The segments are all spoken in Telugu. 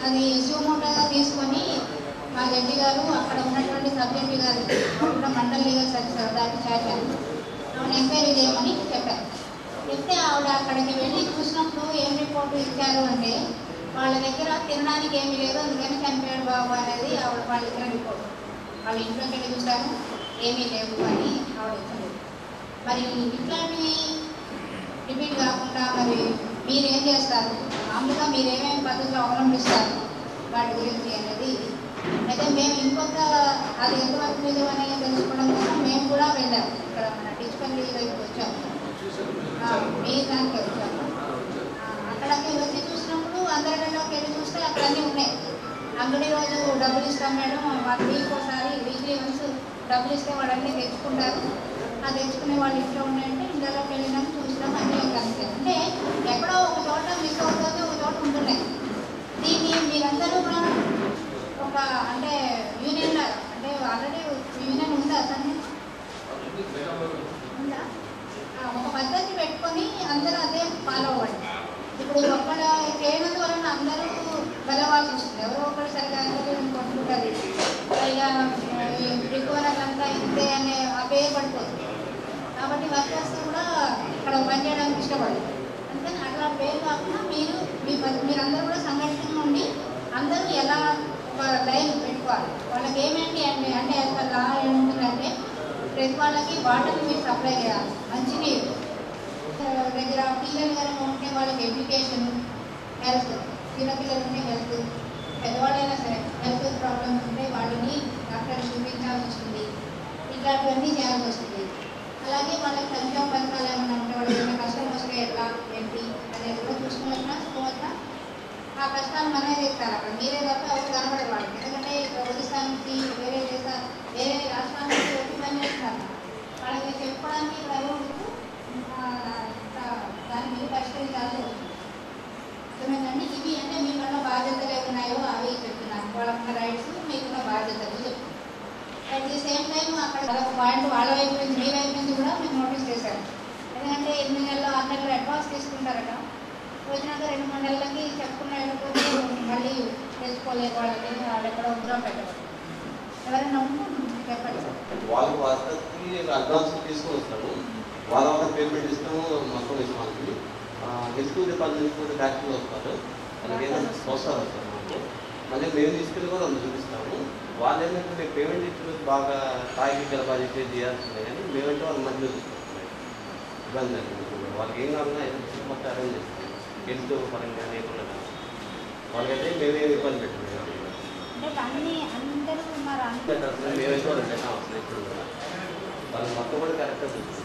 అది సుమోటోగా తీసుకొని మా జడ్జి గారు అక్కడ ఉన్నటువంటి సబ్ జడ్జి గారు కూడా మండల్ లీగల్ సర్వీస్ దాటి చేశాను ఆవిడ ఎంక్వైరీ చేయమని చెప్పారు చెప్తే ఆవిడ అక్కడికి వెళ్ళి చూసినప్పుడు ఏం రిపోర్ట్ ఇచ్చారు అంటే వాళ్ళ దగ్గర తినడానికి ఏమీ లేదు అందుకని చనిపోయాడు బాబు అనేది ఆవిడ వాళ్ళ దగ్గర రిపోర్ట్ వాళ్ళ ఇంట్లోకి వెళ్ళి చూశారు ఏమీ లేవు అని ఆవిడ ఇచ్చింది మరి ఇట్లాంటివి రిపీట్ కాకుండా మరి మీరు ఏం చేస్తారు మామూలుగా మీరు ఏమేమి పద్ధతులు అవలంబిస్తారు వాటి గురించి అనేది అయితే మేము ఇంకొక అది ఎంతవరకు నిజం అనేది తెలుసుకోవడం కోసం మేము కూడా వెళ్ళాము ఇక్కడ మన డిస్పల్లి వైపు వచ్చాము ఆ, మీ దానికి వచ్చాము ఆ, అక్కడికి వచ్చి చూసినప్పుడు అందరిలోకి వెళ్ళి చూస్తే అక్కడ అన్నీ ఉన్నాయి అంగడి రోజు డబ్బులు ఇస్తాం మేడం వన్ వీక్ ఒకసారి వీక్లీ వన్స్ డబ్బులు ఇస్తే వాళ్ళన్నీ తెచ్చుకుంటారు ఆ తెచ్చుకునే వాళ్ళు ఇంట్లో ఉన్నాయంటే ఇంట్లోకి వెళ్ళినాం చూసినాం అన్నీ కనిపిస్తాయి అంటే ఎక్కడో ఒక చోట మిస్ అవుతుంది ఒక చోట ఉంటున్నాయి దీన్ని మీరందరూ కూడా ఒక అంటే యూనియన్ లాగా అంటే ఆల్రెడీ యూనియన్ ఉందా అసలు ఉందా ఆ, ఒక పద్ధతి పెట్టుకొని అందరూ అదే ఫాలో అవ్వండి ఇప్పుడు ఒక్కడ చేయడం వలన అందరూ బలవాల్సి వస్తుంది ఎవరో ఒకరు సరిగా అందరూ కొట్టుకుంటారు పైగా రికవర్ అంతా ఇంతే అనే ఆ పేరు పడిపోతుంది కాబట్టి వర్కర్స్ కూడా ఇక్కడ పనిచేయడానికి ఇష్టపడరు అందుకని అట్లా పేరు కాకుండా మీరు మీ ప- మీరందరూ కూడా సంఘటితంగా ఉండి అందరూ ఎలా ఒక లైన్ పెట్టుకోవాలి వాళ్ళకి ఏమేంటి అంటే అంటే అక్కడ లా ఏముంటుందంటే ప్రతి వాళ్ళకి వాటర్ మీరు సప్లై చేయాలి మంచినీరు ఆ, దగ్గర పిల్లలు కనుక ఉంటే వాళ్ళకి ఎడ్యుకేషన్ హెల్త్ చిన్నపిల్లలు ఉంటే హెల్త్ పెద్దవాళ్ళైనా సరే హెల్త్ ప్రాబ్లమ్స్ ఉంటే వాళ్ళని డాక్టర్ చూపించాల్సి వస్తుంది ఇట్లాంటివన్నీ చేయాల్సి వస్తుంది అలాగే వాళ్ళకి సంక్షేమ పథకాలు ఏమైనా ఉంటే వాళ్ళకి ఏమైనా కష్టం వస్తే ఎట్లా ఏంటి అనేది కూడా చూసుకోవచ్చా చూసుకోవచ్చా ఆ కష్టాలు మనమే తీస్తారు అక్కడ మీరే తప్ప ఎవరు కనబడరు వాళ్ళకి ఎందుకంటే ఇక్కడ ఒరిస్సా నుంచి వేరే దేశ వేరే రాష్ట్రాల నుంచి వచ్చి పని చేస్తున్నారు వాళ్ళకి చెప్పుకోవడానికి ఇక్కడ ఎవరు ఉండరు. ఆ, దా- దాన్ని మీరు పరిష్కరించాల్సి వస్తుంది అర్థమైందండి ఇవి అంటే మీకున్న బాధ్యతలు ఏమున్నాయో అవి చెప్తున్నాను వాళ్ళకున్న రైట్స్ మీకున్న బాధ్యతలు చెప్తున్నాను అట్ ది సేమ్ టైం అక్కడ ఒక పాయింట్ వాళ్ళ వైపు నుంచి మీ వైపు నుంచి కూడా మేము నోటీస్ చేశారు ఎందుకంటే ఎనిమిది నెలలు ఆరు నెలలు అడ్వాన్స్ తీసుకుంటారట వచ్చినాక రెండు మూడు నెలలకి చెప్పుకున్న వెళ్ళకపోతే మళ్ళీ తెచ్చుకోలేరు వాళ్ళని వాళ్ళు ఎక్కడ ఉద్యోగం పెట్టరు ఎవరైనా ఉంటే చెప్పండి సార్ వాళ్ళు వర్కర్కి అడ్వాన్స్ తీసుకొని వస్తాము వాళ్ళ వాళ్ళ పేమెంట్ ఇస్తాము మొత్తం ఇస్తాం వాళ్ళకి హెల్త్ డిపార్ట్మెంట్ కూడా ఫ్యాక్టరీలో వస్తారు వాళ్ళకి ఏదైనా వస్తారు వస్తారు మాకు మళ్ళీ మేము తీసుకెళ్ళి కూడా అందులో చూపిస్తాము వాళ్ళు ఏంటంటే మేము పేమెంట్ ఇచ్చిన బాగా తాగి గలపాలి చేయాల్సిందే కానీ మేమంటే వాళ్ళ మధ్యలో చూసుకుంటున్నాం ఇబ్బంది లేదు వాళ్ళకి ఏం కావాలన్నా ఏదైనా మొత్తం అరేంజ్ చేస్తాం హెల్త్ పరంగా లేకుండా వాళ్ళకైతే మేమే ఇబ్బంది పెట్టాము అంటే అన్ని అందరూ ఉన్నారు అందరూ మేమైతే వాళ్ళకి పెట్టాం అసలు ఇప్పుడు కూడా. వాళ్ళకి మొత్తం కూడా కరెక్ట్గా తెలుసు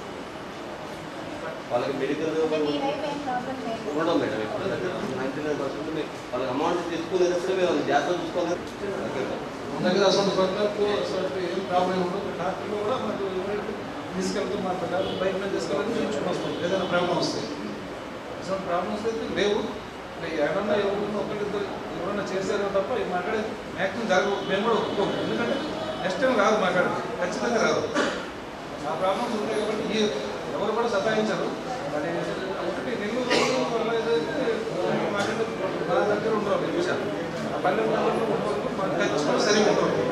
వాళ్ళకి మెడికల్ అంటే మీ వైపు ఏం ప్రాబ్లం లేదు ఉండడం మేడం ఇప్పుడు నైంటీ నైన్ పర్సెంట్ వాళ్ళకి అమౌంట్ తీసుకునేటప్పుడు మేము వాళ్ళని జాగ్రత్త చూసుకోవాలి మన దగ్గర అసలు వర్కర్కు అసలు ఏం ప్రాబ్లం ఉండదు డాక్టర్లు కూడా మనకు తీసుకెళ్తూ మాట్లాడారు బయట మీద తీసుకెళ్ళి చూసుకుని వస్తాం ఏదైనా ప్రాబ్లం వస్తే అసలు ప్రాబ్లమ్స్ అయితే లేవు like ఎవరన్నా ఎవరన్నా ఒకరిద్దరు ఎవరన్నా చేశారో తప్ప ఈ మాట్లాడే మ్యాక్సిమం జరగవు మేము కూడా ఒప్పుకోము ఎందుకంటే నెక్స్ట్ టైం రాదు మాట్లాడదు ఖచ్చితంగా రాదు ఆ ప్రాబ్లమ్స్ ఉంటాయి కాబట్టి ఈ ఎవరు కూడా సతాయించరు మరి ఒకటి నెల్లూరు వల్ల ఏదైతే మాట్లాడే మన దగ్గర ఉండవు ఈ విషయాలు ఆ పల్లె ప్రాంతంలో ఉండవు మనకు ఖచ్చితంగా సరిగ్గా ఉండవు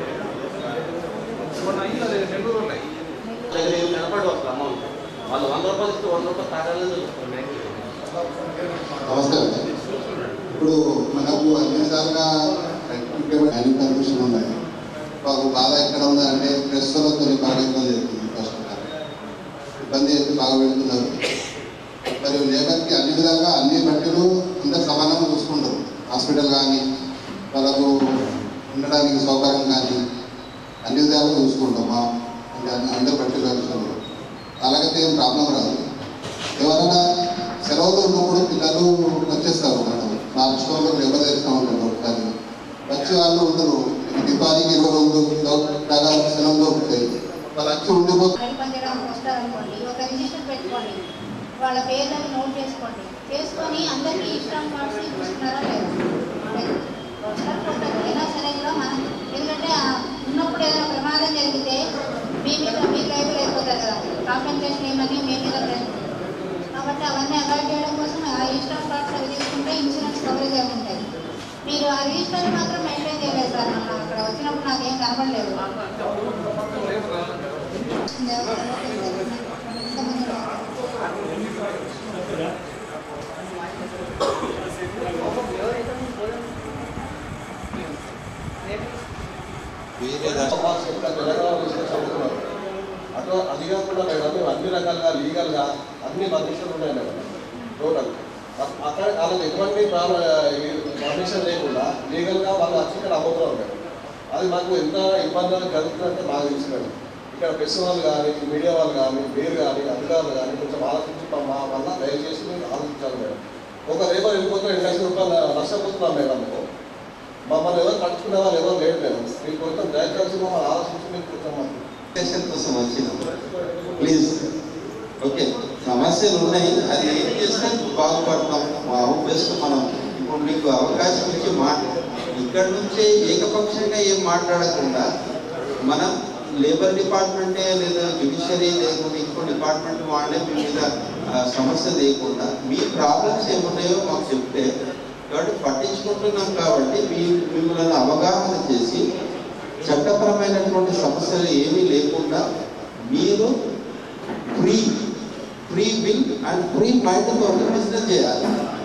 మొన్న అయ్యి అది నెల్లూరు ఉన్నాయి దగ్గర ఏం కనపడదు అసలు అమౌంట్ వాళ్ళు వంద రూపాయలు ఇస్తే వంద రూపాయలు తాగాలని చూస్తారు మ్యాక్సిమం నమస్కారం ఇప్పుడు మనకు అన్ని విధాలుగా అన్ని పర్మిషన్ ఉన్నాయి మాకు బాధ ఎక్కడ ఉందంటే ప్రెస్లతో బాగా ఇబ్బంది అవుతుంది ఫస్ట్ ఇబ్బంది అయితే బాగా పెడుతున్నారు మరియు లేబర్కి అన్ని విధాలుగా అన్ని బట్టలు అందరు సమానంగా చూసుకుంటారు హాస్పిటల్ కానీ వాళ్ళకు ఉండడానికి సౌకర్యం కానీ అన్ని విధాలుగా చూసుకుంటాం మా అంటే అన్ని- అందరు బట్టలు విషయంలో అలాగైతే ఏం ప్రాబ్లం రాదు ఎవరైనా సెలవులు ఉన్నప్పుడు పిల్లలు వచ్చేస్తారు మేడం నాలుగు స్టోర్లో ఎవరు తెస్తా ఉంటారు ఒకసారి వచ్చి వాళ్ళు ఉండరు దీపానికి ఇరవై రెండు దాకా సెలవు దొరుకుతాయి వాళ్ళు వచ్చి ఉండిపోతారు పని పనిచేయడానికి వస్తారనుకోండి ఒక రిజిస్టర్ పెట్టుకోండి వాళ్ళ పేర్లను నోట్ చేసుకోండి చేసుకొని అందరికీ ఇష్టం కార్డ్స్ ఇస్తున్నారా లేదా లేదు. వస్తారు కొట్టారు అయినా సరే కూడా మనం ఎందుకంటే ఆ ఉన్నప్పుడు ఏదైనా ప్రమాదం జరిగితే మీ మీద మీ లైఫ్ అయిపోతారు కదా కాంపెన్సేషన్ ఏమని మీ మీద లేదు. కాబట్టి అవన్నీ అవాయిడ్ చేయడం కోసం ఆ ఇష్టం కార్డ్స్ అవి తీసుకుంటే ఇన్సూరెన్స్ కవరేజ్ అవి ఉంటాయి మీరు ఆ రిజిస్టర్ మాత్రం మెయింటైన్ చేయలేదు సార్ మొన్న అక్కడ వచ్చినప్పుడు నాకేం కనపడలేదు వేరే అటు అది కాకుండా మేడం మేము అన్ని రకాలుగా లీగల్గా అన్ని పర్మిషన్లు ఉన్నాయి మేడం టోటల్ అక్కడ వాళ్ళకి ఎటువంటి పర్మిషన్ లేకుండా లీగల్గా వాళ్ళు వచ్చి ఇక్కడ అమ్ముతున్నారు మేడం అది మాకు ఎంత ఇబ్బందులు జరుగుతుందంటే మాకు తెలుసు మేడం ఇక్కడ ప్రెస్ వాళ్ళు కానీ మీడియా వాళ్ళు కానీ మీరు కానీ అధికారులు కానీ కొంచెం ఆలోచించి మా మా వల్ల దయచేసి మీరు ఆలోచించాలి మేడం ఒక రేపర్ వెళ్ళిపోతే రెండు లక్షల రూపాయలు నష్టపోతున్నాం మేడం మమ్మల్ని ఎవరు పట్టుకునే వాళ్ళు ఎవరు లేరు మేడం మీరు కొంచెం దయచేసి మమ్మల్ని ఆలోచించి మీరు కొంచెం మాకు డిస్కషన్ కోసం వచ్చినాం ప్లీజ్ ఓకే సమస్యలు ఉన్నాయి అది ఏం చేస్తే బాగుపడతాం మా బెస్ట్ మనం ఇప్పుడు మీకు అవకాశం ఇచ్చి మాట ఇక్కడ నుంచే ఏకపక్షంగా ఏం మాట్లాడకుండా మనం లేబర్ డిపార్ట్మెంటే లేదా జ్యుడిషియరీ లేకుండా ఇంకో డిపార్ట్మెంట్ వాళ్ళే మీ మీద ఆ, సమస్య లేకుండా మీ ప్రాబ్లమ్స్ ఏమున్నాయో మాకు చెప్తే కాబట్టి పట్టించుకుంటున్నాం కాబట్టి మీ మిమ్మల్ని అవగాహన చేసి చట్టపరమైనటువంటి సమస్యలు ఏమీ లేకుండా మీరు free free will and free మైండ్తో బిజినెస్ చేయాలి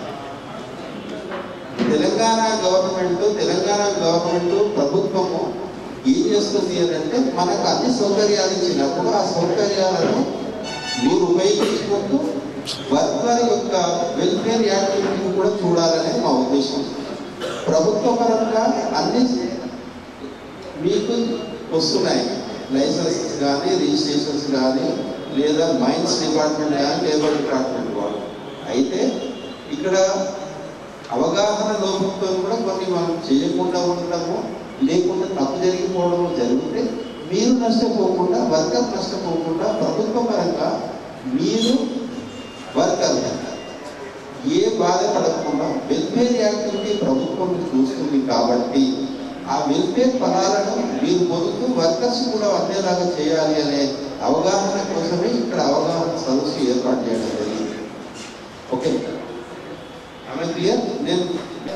తెలంగాణ గవర్నమెంట్ తెలంగాణ గవర్నమెంట్ ప్రభుత్వము ఏం చేస్తుంది అని అంటే మనకు అన్ని సౌకర్యాలు ఇచ్చినప్పుడు ఆ సౌకర్యాలను మీరు ఉపయోగించుకుంటూ వర్కర్ యొక్క వెల్ఫేర్ యాక్టివిటీని కూడా చూడాలనే మా ఉద్దేశం ప్రభుత్వ పరంగా అన్ని మీకు వస్తున్నాయి లైసెన్సెస్ కానీ రిజిస్ట్రేషన్స్ కానీ లేదా మైన్స్ డిపార్ట్మెంట్ కానీ లేబర్ డిపార్ట్మెంట్ వాళ్ళు అయితే ఇక్కడ అవగాహన లోపంతో కూడా కొన్ని మనం చేయకుండా ఉండడము లేకుండా తప్పు జరిగిపోవడము జరిగితే మీరు నష్టపోకుండా వర్కర్ నష్టపోకుండా ప్రభుత్వ పరంగా మీరు వర్కర్ ఏ బాధపడకుండా వెల్ఫేర్ యాక్టివిటీ ప్రభుత్వం చూస్తుంది కాబట్టి ఆ వెల్ఫేర్ ఫలాలను మీరు పొందుతూ వర్కర్స్ కూడా అందేలాగా చేయాలి అనే అవగాహన కోసమే ఇక్కడ అవగాహన సదస్సు ఏర్పాటు చేయడం జరిగింది ఓకే ఆమె క్లియర్ నేను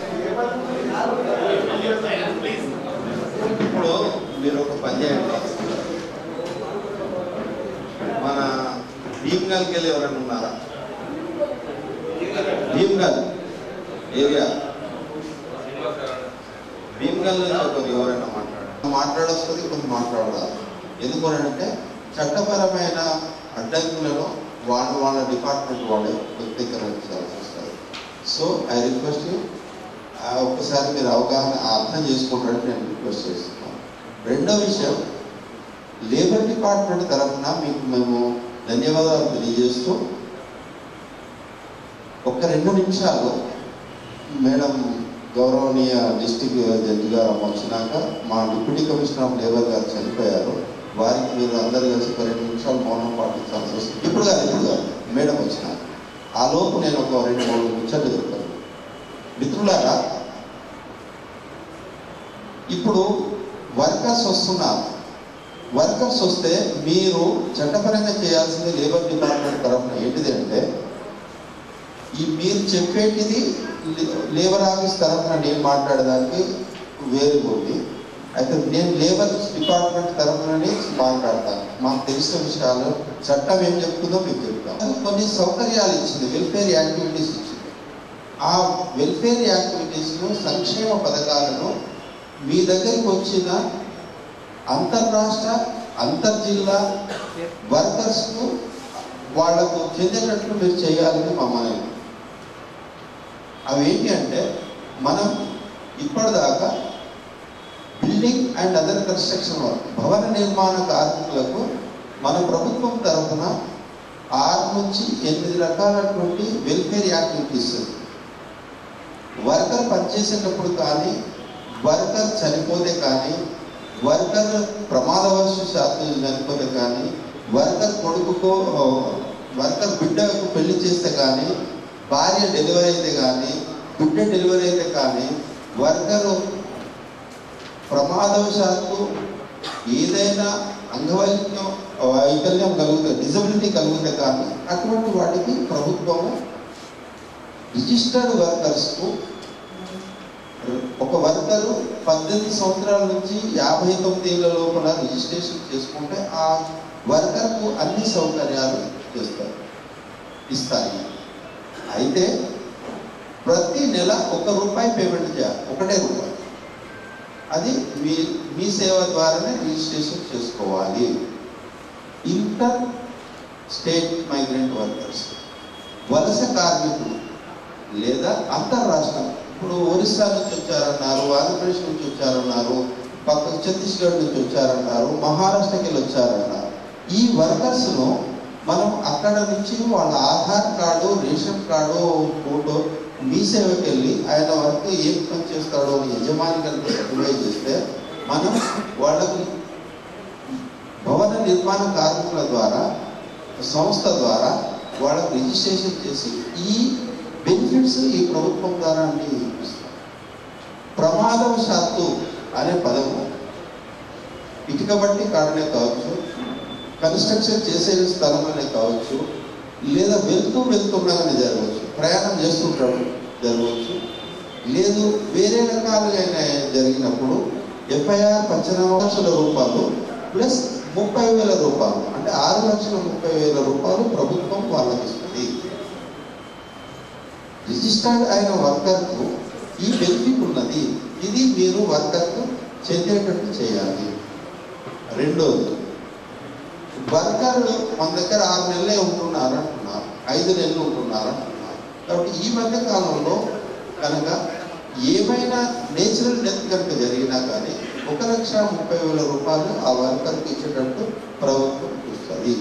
ఇప్పుడు మీరు ఒక పని చేయండి మన భీమ్గల్కి వెళ్ళి ఎవరైనా ఉన్నారా భీమ్గల్ ఏరియా భీమ్గల్ నుంచి ఒకరు ఎవరైనా మాట్లాడారు మాట్లాడొస్తుంది కొంచెం మాట్లాడాలి ఎందుకనంటే చట్టపరమైన అడ్డంకులను వాళ్ళ వాళ్ళ డిపార్ట్మెంట్ వాళ్ళే వ్యక్తీకరించాల్సి వస్తుంది సో ఐ రిక్వెస్ట్ యూ ఒక్కసారి మీరు అవగాహన అర్థం చేసుకుంటారని నేను రిక్వెస్ట్ చేస్తున్నాను రెండో విషయం లేబర్ డిపార్ట్మెంట్ తరఫున మీకు మేము ధన్యవాదాలు తెలియజేస్తూ ఒక రెండు నిమిషాలు మేడం గౌరవనీయ డిస్టిక్ జడ్జి గారు వచ్చినాక మా డిప్యూటీ కమిషనర్ ఆఫ్ లేబర్ గారు చనిపోయారు వారికి మీరు అందరు కలిసి ఒక రెండు నిమిషాలు మౌనం పాటించాల్సి వస్తుంది ఇప్పుడు కాదు ఇప్పుడు కాదు మేడం వచ్చినాక ఆ లోపు నేను ఒక రెండు మూడు ముచ్చట్లు చెప్తాను మిత్రులారా ఇప్పుడు వర్కర్స్ వస్తున్నారు వర్కర్స్ వస్తే మీరు చట్టపరంగా చేయాల్సింది లేబర్ డిపార్ట్మెంట్ తరఫున ఏంటిది అంటే ఈ మీరు చెప్పేటిది లేబర్ ఆఫీస్ తరఫున నేను మాట్లాడడానికి వేరే ఉంది అయితే నేను లేబర్ డిపార్ట్మెంట్ తరఫుననే మాట్లాడతాను మాకు తెలిసిన విషయాలు చట్టం ఏం చెప్తుందో మీకు చెప్తాం కొన్ని సౌకర్యాలు ఇచ్చింది వెల్ఫేర్ యాక్టివిటీస్ ఇచ్చింది ఆ వెల్ఫేర్ యాక్టివిటీస్ను సంక్షేమ పథకాలను మీ దగ్గరికి వచ్చిన అంతర్రాష్ట్ర అంతర్జిల్లా వర్కర్స్కు వాళ్లకు చెందేటట్లు మీరు చేయాలని మమ్మల్ని అవి ఏంటి అంటే మనం ఇప్పటిదాకా building and other construction work భవన నిర్మాణ కార్మికులకు మన ప్రభుత్వం తరఫున ఆరు నుంచి ఎనిమిది రకాలటువంటి వెల్ఫేర్ యాక్టివిటీస్ వర్కర్ పనిచేసేటప్పుడు కానీ వర్కర్ చనిపోతే కానీ వర్కర్ ప్రమాదవశాత్తు చనిపోతే కానీ వర్కర్ కొడుకుకో వర్కర్ బిడ్డకు పెళ్లి చేస్తే కానీ భార్య డెలివరీ అయితే కానీ బిడ్డ డెలివరీ అయితే కానీ వర్కరు ప్రమాదవశాత్తు ఏదైనా అంగవైకల్యం వైకల్యం కలుగుతే డిజబిలిటీ కలిగితే కానీ అటువంటి వాటికి ప్రభుత్వము రిజిస్టర్డ్ వర్కర్స్కు ఒక వర్కరు పద్దెనిమిది సంవత్సరాల నుంచి యాభై తొమ్మిది ఏళ్ళ లోపల రిజిస్ట్రేషన్ చేసుకుంటే ఆ వర్కర్కు అన్ని సౌకర్యాలు చేస్తారు ఇస్తాయి అయితే ప్రతి నెల ఒక రూపాయి పేమెంట్ చేయాలి ఒకటే రూపాయి అది మీ మీ సేవ ద్వారానే రిజిస్ట్రేషన్ చేసుకోవాలి ఇంటర్ స్టేట్ మైగ్రెంట్ వర్కర్స్ వలస కార్మికులు లేదా అంతర్రాష్ట్రం ఇప్పుడు ఒరిస్సా నుంచి వచ్చారన్నారు ఆంధ్రప్రదేశ్ నుంచి వచ్చారన్నారు పక్క ఛత్తీస్గఢ్ నుంచి వచ్చారన్నారు మహారాష్ట్రకి వెళ్ళి వచ్చారన్నారు ఈ వర్కర్స్ను మనం అక్కడ నుంచి వాళ్ళ Aadhaar card ration card photo మీ సేవకి వెళ్ళి ఆయన వర్క్ ఏం పని చేస్తాడో అని యజమాని కనుక సర్టిఫై చేస్తే మనం వాళ్ళకి భవన నిర్మాణ కార్మికుల ద్వారా సంస్థ ద్వారా వాళ్ళకి రిజిస్ట్రేషన్ చేసి ఈ బెనిఫిట్స్ ఈ ప్రభుత్వం ద్వారా అన్ని ఇస్తాం ప్రమాదవశాత్తు అనే పదము ఇటుక బట్టి కాడనే కావచ్చు కన్స్ట్రక్షన్ చేసే స్థలంలోనే కావచ్చు లేదా వెళ్తూ వెళ్తుండగానే జరగవచ్చు ప్రయాణం చేస్తుంటాడు జరగవచ్చు లేదు వేరే రకాలుగా జరిగినప్పుడు ఎఫ్ఐఆర్ పద్దెనిమిది లక్షల రూపాయలు ప్లస్ ముప్పై వేల రూపాయలు అంటే ఆరు లక్షల ముప్పై వేల రూపాయలు ప్రభుత్వం వాళ్ళకి ఇస్తుంది రిజిస్టర్డ్ అయిన వర్కర్కు ఈ బెనిఫిట్ ఉన్నది ఇది మీరు వర్కర్కు చెందేటట్టు చేయాలి రెండోది వర్కర్ మన దగ్గర ఆరు నెలలే ఉంటున్నారు అంటున్నారు ఐదు నెలలు ఉంటున్నారు అంటున్నారు కాబట్టి ఈ మధ్య కాలంలో కనుక ఏమైనా నేచురల్ డెత్ కనుక జరిగినా కానీ ఒక లక్ష ముప్పై వేల రూపాయలు ఆ వర్కర్కి ఇచ్చేటట్టు ప్రభుత్వం చూస్తుంది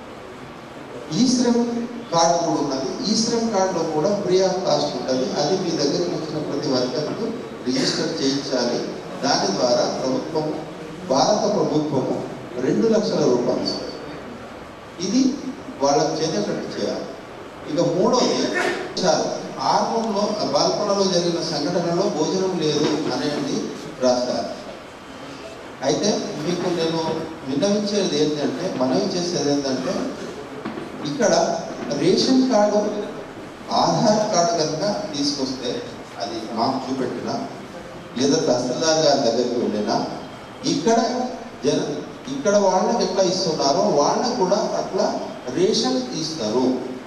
ఈ శ్రమ్ కార్డు కూడా ఉన్నది ఈ శ్రమ్ కార్డులో కూడా ఫ్రీ ఆఫ్ కాస్ట్ ఉంటుంది అది మీ దగ్గరికి వచ్చిన ప్రతి వర్కర్కు రిజిస్టర్ చేయించాలి దాని ద్వారా ప్రభుత్వం భారత ప్రభుత్వము రెండు లక్షల రూపాయలు ఇస్తుంది ఇది వాళ్ళకి చెందేటట్టు చేయాలి ఇక మూడోది చాలు ఆర్మంలో బాల్కొండలో జరిగిన సంఘటనలో భోజనం లేదు అనేది రాస్తారు అయితే మీకు నేను విన్నవించేది ఏంటంటే మనవి చేసేది ఏంటంటే ఇక్కడ రేషన్ కార్డు ఆధార్ కార్డు కనుక తీసుకొస్తే అది మాకు చూపెట్టినా లేదా తహసీల్దార్ గారి దగ్గరికి వెళ్ళినా ఇక్కడ జన ఇక్కడ వాళ్ళకి ఎట్లా ఇస్తున్నారో వాళ్ళకు కూడా అట్లా రేషన్ ఇస్తారు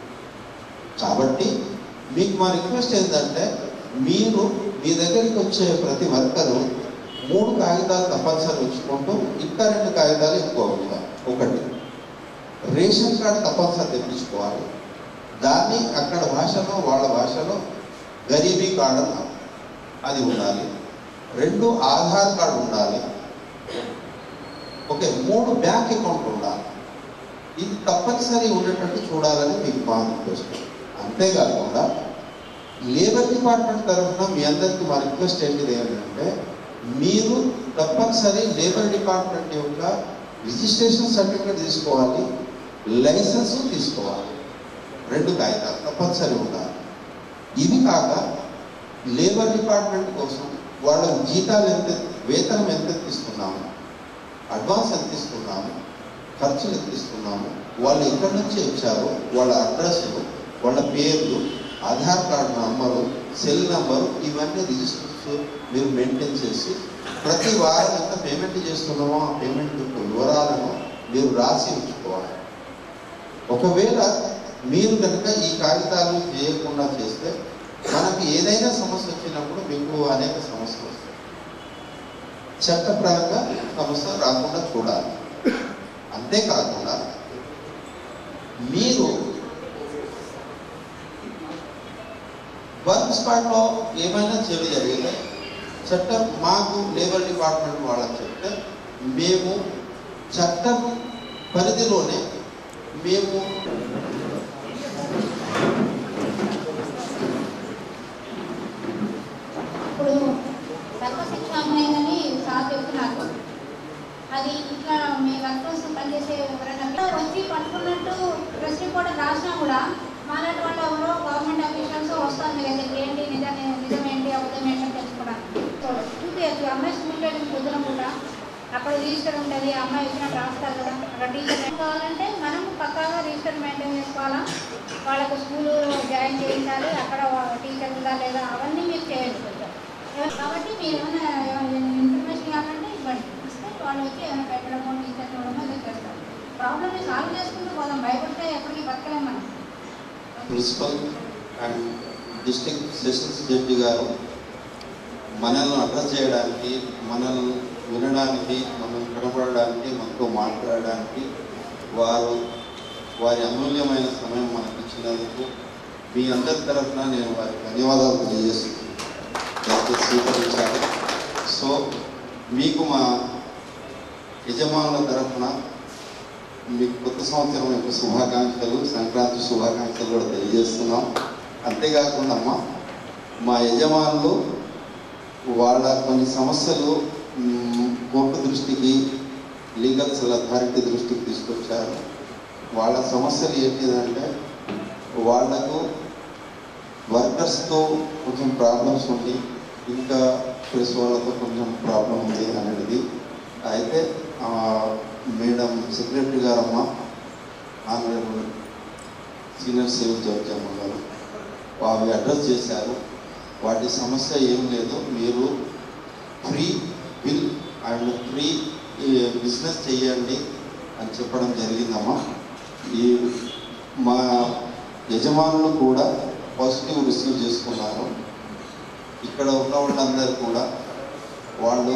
కాబట్టి మీకు మా రిక్వెస్ట్ ఏంటంటే మీరు మీ దగ్గరికి వచ్చే ప్రతి వర్కరు మూడు కాగితాలు తప్పనిసరి ఉంచుకుంటూ ఇంకా రెండు కాగితాలు ఎక్కువ ఉంటాయి ఒకటి రేషన్ కార్డు తప్పనిసరి తెప్పించుకోవాలి దాన్ని అక్కడ భాషలో వాళ్ళ భాషలో గరీబీ కార్డు అన్నారు అది ఉండాలి రెండు ఆధార్ కార్డు ఉండాలి ఓకే మూడు బ్యాంక్ అకౌంట్ ఉండాలి ఇది తప్పనిసరి ఉండేటట్టు చూడాలని మీకు మా రిక్వెస్ట్ అంతేకాకుండా లేబర్ డిపార్ట్మెంట్ తరఫున మీ అందరికీ మా రిక్వెస్ట్ ఏంటిది ఏంటంటే మీరు తప్పనిసరి లేబర్ డిపార్ట్మెంట్ యొక్క రిజిస్ట్రేషన్ సర్టిఫికేట్ తీసుకోవాలి లైసెన్స్ తీసుకోవాలి రెండు కాగితాలు తప్పనిసరి ఉండాలి ఇవి కాక లేబర్ డిపార్ట్మెంట్ కోసం వాళ్ళ జీతాలు ఎంత వేతనం ఎంత ఇస్తున్నాము అడ్వాన్స్ ఎంత ఇస్తున్నాము ఖర్చులు ఎంత ఇస్తున్నాము వాళ్ళు ఎక్కడి నుంచి వచ్చారో వాళ్ళ అడ్రస్లు వాళ్ళ పేర్లు Aadhaar card number cell number ఇవన్నీ రిజిస్టర్స్ మీరు మెయింటైన్ చేసి ప్రతి వారం ఎంత పేమెంట్ చేస్తున్నామో ఆ పేమెంట్ యొక్క వివరాలను మీరు రాసి ఉంచుకోవాలి ఒకవేళ మీరు కనుక ఈ కాగితాలు చేయకుండా చేస్తే మనకి ఏదైనా సమస్య వచ్చినప్పుడు మీకు అనేక సమస్యలు వస్తాయి చట్టపరంగా సమస్య రాకుండా చూడాలి అంతేకాకుండా మీరు వర్క్ స్పాట్లో ఏమైనా చెడు జరిగితే చట్టం మాకు లేబర్ డిపార్ట్మెంట్ వాళ్ళకి చెప్తే మేము చట్టం పరిధిలోనే మేము ఇప్పుడు సర్వశిక్ష అమ్మాయిని సార్ చెప్తున్నారు అది ఇట్లా మీ వర్కర్స్ పనిచేసే ఎవరైనా వచ్చి పట్టుకున్నట్టు ప్రెస్ రిపోర్ట్ రాసినా కూడా మాలాంటి వాళ్ళు ఎవరో గవర్నమెంట్ అఫీషియల్స్ వస్తారు మీ దగ్గరికి ఏంటి నిజం నిజం ఏంటి అబద్ధం ఏంటి అని తెలుసుకోవడానికి చూపించచ్చు అమ్మాయి స్కూల్కి వెళ్ళిన పొద్దున కూడా అక్కడ రిజిస్టర్ ఉంటుంది అమ్మాయి వచ్చినట్టు రాస్తారు కదా అక్కడ టీచర్ ఏం కావాలంటే మనం పక్కాగా రిజిస్టర్ మెయింటైన్ చేసుకోవాలా వాళ్ళకు స్కూల్ జాయిన్ చేయించాలి అక్కడ టీచర్ ఉందా లేదా అవన్నీ మీరు చేయండి కొంచెం మీరు ఏమైనా ఇన్ఫర్మేషన్ కావాలంటే ఇవ్వండి ఇస్తే వాళ్ళు వచ్చి ఏమైనా పెట్టడమో టీచర్ చూడమో ఇలా చేస్తారు ప్రాబ్లమ్ని సాల్వ్ చేసుకుంటూ పోదాం భయపడితే ఎప్పటికీ బతకలేం మనం principal and district sessions judge గారు మనల్ని అడ్రస్ చేయడానికి మనల్ని వినడానికి మనం కనపడడానికి మనతో మాట్లాడడానికి వారు వారి అమూల్యమైన సమయం మనకు ఇచ్చినందుకు మీ అందరి తరఫున నేను వారికి ధన్యవాదాలు తెలియజేస్తున్నాను దయచేసి స్వీకరించాలి సో మీకు మా యజమానుల తరఫున మీకు కొత్త సంవత్సరం యొక్క శుభాకాంక్షలు సంక్రాంతి శుభాకాంక్షలు కూడా తెలియజేస్తున్నాం అంతేకాకుండా అమ్మ మా యజమానులు వాళ్ళ కొన్ని సమస్యలు మ్, కోర్టు దృష్టికి లీగల్ సెల్ అథారిటీ దృష్టికి తీసుకొచ్చారు వాళ్ళ సమస్యలు ఏంటిదంటే వాళ్లకు వర్కర్స్తో కొంచెం ప్రాబ్లమ్స్ ఉంది ఇంకా ప్రెస్ వాళ్ళతో కొంచెం ప్రాబ్లం ఉంది అనేది అయితే ఆ, మేడం సెక్రటరీ గారమ్మ ఆనరబుల్ సీనియర్ సివిల్ జడ్జి అమ్మ గారు అవి అడ్రస్ చేశారు వాటి సమస్య ఏం లేదు మీరు free will and free business చేయండి అని చెప్పడం జరిగిందమ్మా ఈ మా యజమానులు కూడా పాజిటివ్ రిసీవ్ చేసుకున్నారు ఇక్కడ ఉన్న వాళ్ళందరూ కూడా వాళ్ళు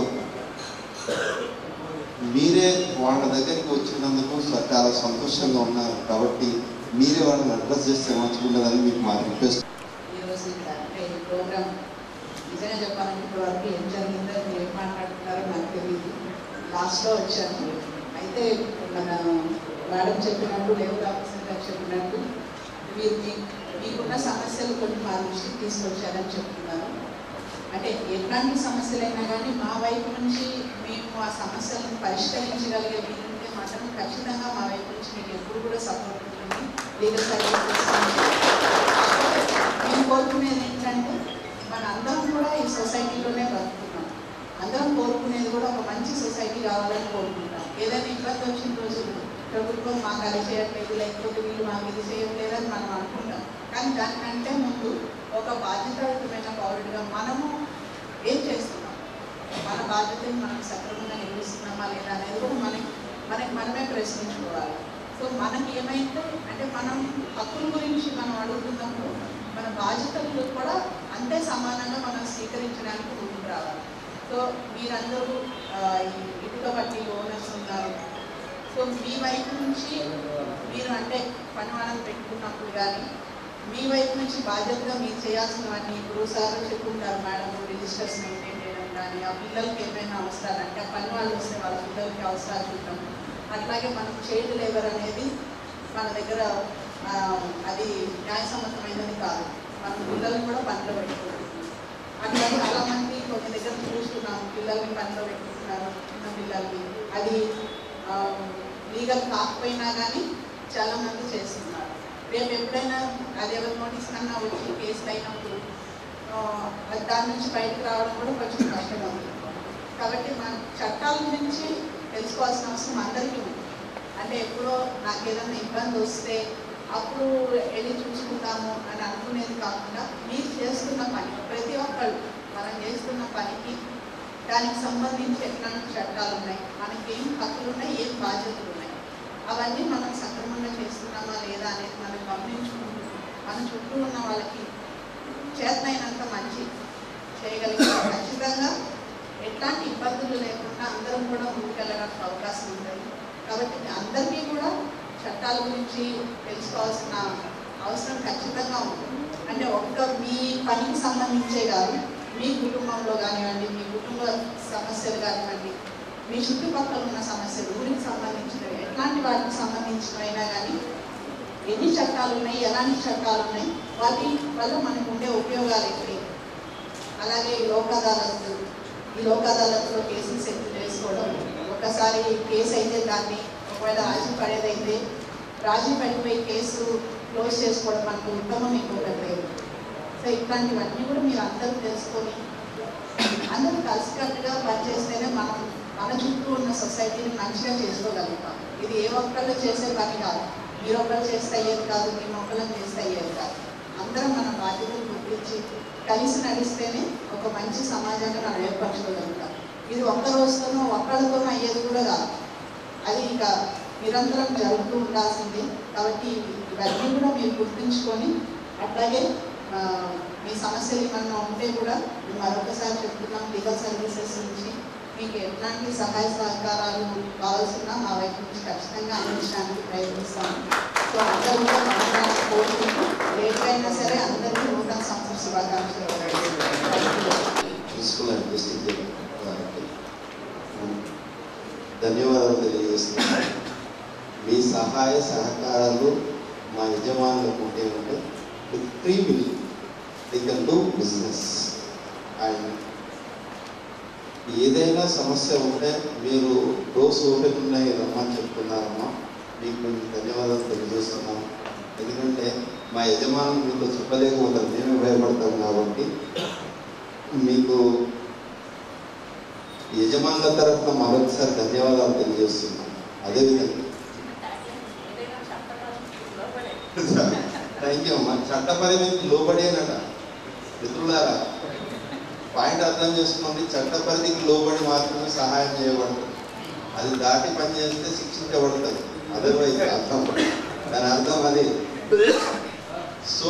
మీరే వాళ్ళ దగ్గరికి వచ్చినందుకు స- చాలా సంతోషంగా ఉన్నారు కాబట్టి మీరే వాళ్ళని అడ్రస్ చేస్తే మంచిగుండదని మీకు మా రిక్వెస్ట్ ఈరోజు ఇక్కడ అంటే ఈ ప్రోగ్రామ్ నిజంగా చెప్పాలంటే ఇప్పటి వరకు ఏం జరిగిందో మీరు ఏం మాట్లాడుతున్నారో నాకు తెలియదు లాస్ట్లో వచ్చాను అయితే మన మేడం చెప్పినట్టు లేబర్ ఆఫీసర్ గారు చెప్పినట్టు మీరు మీ మీకున్న సమస్యలు కొన్ని మా దృష్టికి తీసుకొచ్చారని చెప్తున్నారు అంటే ఎట్లాంటి సమస్యలైనా కానీ మా వైపు నుంచి మేము ఆ సమస్యలను పరిష్కరించగలిగే వీలుంటే మాత్రం ఖచ్చితంగా మా వైపు నుంచి మీకు ఎప్పుడు కూడా సపోర్ట్ ఉంటుంది లీగల్ సర్వీసెస్ మేము కోరుకునేది ఏంటంటే మన అందరం కూడా ఈ సొసైటీలోనే బతుకుతున్నాం అందరం కోరుకునేది కూడా ఒక మంచి సొసైటీ కావాలని కోరుకుంటాం ఏదైనా ఇబ్బంది వచ్చిన రోజు ప్రభుత్వం మాకు అది చేయట్లేదు లేకపోతే వీళ్ళు మాకు ఇది చేయట్లేదు అని మనం అనుకుంటాం కానీ దానికంటే ముందు ఒక బాధ్యతాయుతమైన పౌరుడిగా మనము ఏం చేస్తున్నాం మన బాధ్యతను మనం సక్రమంగా నిర్వహిస్తున్నామా లేదా అనేది కూడా మనకి మనకి మనమే ప్రశ్నించుకోవాలి సో మనకి ఏమైతే అంటే మనం హక్కుల గురించి మనం అడుగుతున్నప్పుడు మన బాధ్యతలు కూడా అంతే సమానంగా మనం స్వీకరించడానికి ముందుకు రావాలి సో మీరందరూ ఆ, ఈ ఇటుక బట్టి ఓనర్స్ ఉన్నారు సో మీ వైపు నుంచి మీరు అంటే పనివాళ్ళని పెట్టుకున్నప్పుడు కానీ మీ వైపు నుంచి బాధ్యతగా మీరు చేయాల్సినవన్నీ ఇప్పుడు సార్ చెప్పుకుంటారు మేడం రిజిస్టర్స్ మెయింటైన్ చేయడం కానీ ఆ పిల్లలకి ఏమైనా అవసరాలు అంటే ఆ పని వాళ్ళు వస్తే వాళ్ళ పిల్లలకి అవసరాలు చూడటం అట్లాగే మనం చైల్డ్ లేబర్ అనేది మన దగ్గర ఆ, అది న్యాయసమ్మతమైనది కాదు మన పిల్లల్ని కూడా పనిలో పెట్టుకుంటున్నాం అట్లా చాలా మంది కొన్ని దగ్గర చూస్తున్నాం పిల్లల్ని పనిలో పెట్టుకుంటున్నారు చిన్న పిల్లల్ని అది లీగల్ కాకపోయినా కానీ చాలా మంది చేస్తున్నారు రేపు ఎప్పుడైనా అది ఎవరి నోటీస్ కన్నా వచ్చి కేసులు అయినప్పుడు ఆ, అది దాని నుంచి బయటకు రావడం కూడా కొంచెం కష్టంగా ఉంది కాబట్టి మన చట్టాల గురించి తెలుసుకోవాల్సిన అవసరం అందరికీ ఉంది అంటే ఎప్పుడో నాకు ఏదైనా ఇబ్బంది వస్తే అప్పుడు వెళ్ళి చూసుకుందాము అని అనుకునేది కాకుండా మీరు చేస్తున్న పని ప్రతి ఒక్కళ్ళు మనం చేస్తున్న పనికి దానికి సంబంధించి ఎట్లాంటి చట్టాలు ఉన్నాయి మనకి ఏం హక్కులు ఉన్నాయి ఏం బాధ్యతలు ఉన్నాయి అవన్నీ మనం సక్రమంగా చేస్తున్నామా లేదా అనేది మనం గమనించుకుంటూ మన చుట్టూ ఉన్న వాళ్ళకి చేతనైనంత మంచి చేయగలిగితే ఖచ్చితంగా ఎట్లాంటి ఇబ్బందులు లేకుండా అందరం కూడా ముందుకెళ్ళడానికి అవకాశం ఉంటుంది కాబట్టి అందరికీ కూడా చట్టాల గురించి తెలుసుకోవాల్సిన అవసరం ఖచ్చితంగా ఉంటుంది అంటే ఒక్క మీ పనికి సంబంధించే కాదు మీ కుటుంబంలో కానివ్వండి మీ కుటుంబ సమస్యలు కానివ్వండి మీ చుట్టుపక్కల ఉన్న సమస్యలు ఊరికి సంబంధించినవి ఎట్లాంటి వాటికి సంబంధించినవైనా కానీ ఎన్ని చట్టాలు ఉన్నాయి ఎలాంటి చట్టాలు ఉన్నాయి వాటి వల్ల మనకు ఉండే ఉపయోగాలు ఏంటి అలాగే ఈ లోక్ అదాలత్ ఈ లోక్ అదాలత్లో కేసులు సెటిల్ చేసుకోవడం ఒకసారి కేసు అయితే దాన్ని ఒకవేళ రాజీ పడేదైతే రాజీ పడిపోయి కేసు క్లోజ్ చేసుకోవడం మనకు ఉత్తమం ఇంకొకటి లేదు సో ఇట్లాంటివన్నీ కూడా మీరు అందరూ తెలుసుకొని అందరూ కలిసికట్టుగా పనిచేస్తేనే మనం మన చుట్టూ ఉన్న సొసైటీని మంచిగా చేసుకోగలుగుతాం ఇది ఏ ఒక్కళ్ళు చేసే పని కాదు మీరు ఒకళ్ళు చేస్తే అయ్యేది కాదు మేము ఒకళ్ళని చేస్తే అయ్యేది కాదు అందరం మన బాధ్యతలు గుర్తించి కలిసి నడిస్తేనే ఒక మంచి సమాజం సమాజంగా మనం ఏర్పరచుకోగలుగుతాం ఇది ఒక్క రోజుతోనో ఒక్కళ్ళతోనో అయ్యేది కూడా కాదు అది ఇంకా నిరంతరం జరుగుతూ ఉండాల్సిందే కాబట్టి ఇవన్నీ కూడా మీరు గుర్తుంచుకొని అట్లాగే ఆ, మీ సమస్యలు ఏమన్నా ఉంటే కూడా మేము మరొకసారి చెప్తున్నాం లీగల్ సర్వీసెస్ నుంచి మీకు ఎట్లాంటి సహాయ సహకారాలు కావాల్సిన మా వైపు నుంచి ఖచ్చితంగా అందించడానికి ప్రయత్నిస్తాము సో అందరూ కూడా మాట్లాడాలని కోరుకుంటూ లేట్ అయినా సరే అందరికీ నూతన సంవత్సర శుభాకాంక్షలు ప్రిన్సిపల్ అండ్ డిస్ట్రిక్ట్ వారికి ధన్యవాదాలు తెలియజేస్తున్నాను మీ సహాయ సహకారాలు మా యజమానులకు ఉంటే ఉంటే with free will they can do business and ఏదైనా సమస్య ఉంటే మీరు డోర్స్ ఓపెన్ ఉన్నాయి రమ్మని చెప్తున్నారమ్మా మీకు మేము ధన్యవాదాలు తెలియజేస్తున్నాము ఎందుకంటే మా యజమానులు మీతో చెప్పలేకపోతారు మేమే భయపడతాం కాబట్టి మీకు యజమానుల తరఫున మరొకసారి ధన్యవాదాలు తెలియజేస్తున్నాం అదేవిధంగా థ్యాంక్ యూ అమ్మా చట్ట పరిమితికి లోబడేనట మిత్రులారా పాయింట్ అర్థం చేసుకోండి చట్ట పరిధికి లోబడి మాత్రమే సహాయం చేయబడుతుంది అది దాటి పని చేస్తే శిక్షించబడుతుంది అదర్వైజ్ అర్థం దాని అర్థం అది so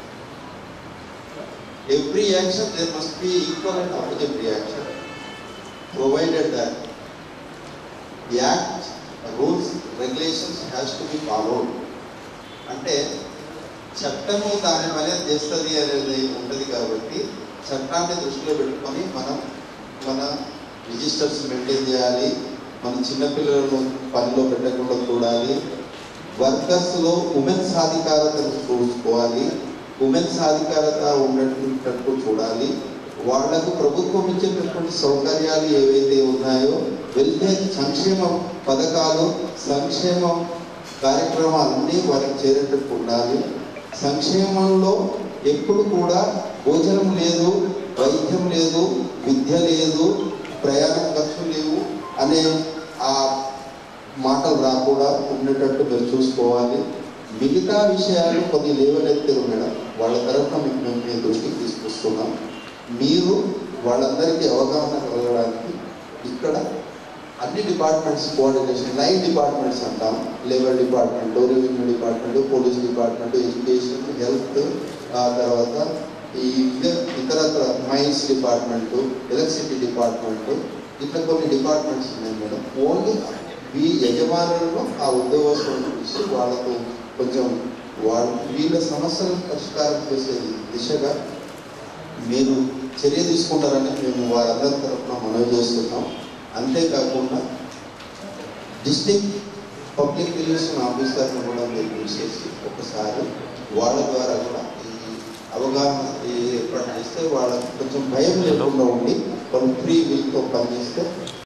every action there must be equal and opposite reaction provided that the act rules regulations has to be followed అంటే చట్టము దాని వల్ల చేస్తుంది అనేది ఉంటుంది కాబట్టి చట్టాన్ని దృష్టిలో పెట్టుకొని మనం మన రిజిస్టర్స్ మెయింటైన్ చేయాలి మన చిన్నపిల్లలను పనిలో పెట్టకుండా చూడాలి వర్కర్స్లో ఉమెన్ సాధికారతను చూసుకోవాలి ఉమెన్ సాధికారత ఉండేటట్టు చూడాలి వాళ్లకు ప్రభుత్వం ఇచ్చేటటువంటి సౌకర్యాలు ఏవైతే ఉన్నాయో వెల్ఫేర్ సంక్షేమ పథకాలు సంక్షేమ కార్యక్రమాలన్నీ వారికి చేరేటట్టు ఉండాలి సంక్షేమంలో ఎప్పుడు కూడా భోజనం లేదు వైద్యం లేదు విద్య లేదు ప్రయాణం ఖర్చు లేవు అనే ఆ మాటలు రాకుండా ఉండేటట్టు మీరు చూసుకోవాలి మిగతా విషయాలు కొన్ని లేవనెత్తారు మేడం వాళ్ళ తరఫున మీకు మేము మీ దృష్టికి తీసుకొస్తున్నాం మీరు వాళ్ళందరికీ అవగాహన కలగడానికి ఇక్కడ అన్ని డిపార్ట్మెంట్స్ కోఆర్డినేషన్ నైన్ డిపార్ట్మెంట్స్ అంటాం labour department revenue department police department education health ఆ తర్వాత ఈ ఇతర ఇతరత్ర మైన్స్ డిపార్ట్మెంట్ ఎలక్ట్రిసిటీ డిపార్ట్మెంట్ ఇట్లా కొన్ని డిపార్ట్మెంట్స్ ఉన్నాయి మేడం ఓన్లీ ఈ యజమానులను ఆ ఉద్యోగస్తులను పిలిచి వాళ్ళకు కొంచెం వాళ్ళ వీళ్ళ సమస్యలను పరిష్కారం చేసే దిశగా మీరు చర్య తీసుకుంటారని మేము వారందరి తరఫున మనవి చేస్తున్నాం అంతేకాకుండా డిస్టిక్ పబ్లిక్ రిలేషన్ ఆఫీసర్ను కూడా మీరు పిలిచేసి ఒకసారి వాళ్ళ ద్వారా కూడా ఈ అవగాహన ఏర్పాటు చేస్తే వాళ్ళకి కొంచెం భయం లేకుండా ఉండి వాళ్ళు ఫ్రీ విల్తో పనిచేస్తే